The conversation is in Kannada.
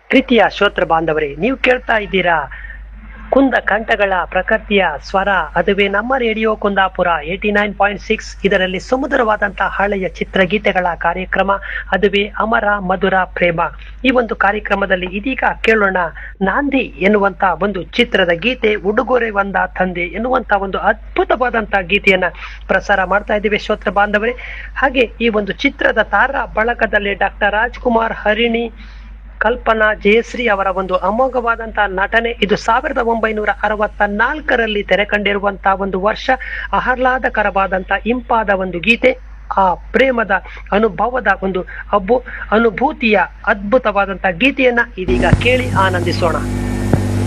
ಪ್ರೀತಿಯ ಶ್ರೋತೃ ಬಾಂಧವರೇ ನೀವು ಕೇಳ್ತಾ ಇದ್ದೀರಾ ಕುಂದ ಕಂಠಗಳ ಪ್ರಕೃತಿಯ ಸ್ವರ ಅದುವೇ ನಮ್ಮ radio Kundapura eighty nine point six ಇದರಲ್ಲಿ ಸುಮಧುರವಾದಂತಹ ಹಳೆಯ ಚಿತ್ರಗೀತೆಗಳ ಕಾರ್ಯಕ್ರಮ ಅದುವೇ ಅಮರ ಮಧುರ ಪ್ರೇಮ ಈ ಒಂದು ಕಾರ್ಯಕ್ರಮದಲ್ಲಿ ಇದೀಗ ಕೇಳೋಣ ನಾಂದಿ ಎನ್ನುವಂತ ಒಂದು ಚಿತ್ರದ ಗೀತೆ ಉಡುಗೊರೆ ಒಂದ ತಂದೆ ಎನ್ನುವಂತ ಒಂದು ಅದ್ಭುತವಾದಂತಹ ಗೀತೆಯನ್ನ ಪ್ರಸಾರ ಮಾಡ್ತಾ ಇದ್ದೀವಿ ಶ್ರೋತ್ರ ಬಾಂಧವರೇ ಹಾಗೆ ಈ ಒಂದು ಚಿತ್ರದ ತಾರ ಬಳಗದಲ್ಲಿ ಡಾಕ್ಟರ್ ರಾಜ್ಕುಮಾರ್ ಹರಿಣಿ ಕಲ್ಪನಾ ಜಯಶ್ರೀ ಅವರ ಒಂದು ಅಮೋಘವಾದಂತಹ ನಟನೆ ಇದು ಸಾವಿರದ ಒಂಬೈನೂರ ಅರವತ್ತ ನಾಲ್ಕರಲ್ಲಿ ತೆರೆ ಕಂಡಿರುವಂತಹ ಒಂದು ವರ್ಷ ಆಹ್ಲಾದಕರವಾದಂತಹ ಇಂಪಾದ ಒಂದು ಗೀತೆ ಆ ಪ್ರೇಮದ ಅನುಭವದ ಒಂದು ಅಬ್ಬು ಅನುಭೂತಿಯ ಅದ್ಭುತವಾದಂತಹ ಗೀತೆಯನ್ನ ಇದೀಗ ಕೇಳಿ ಆನಂದಿಸೋಣ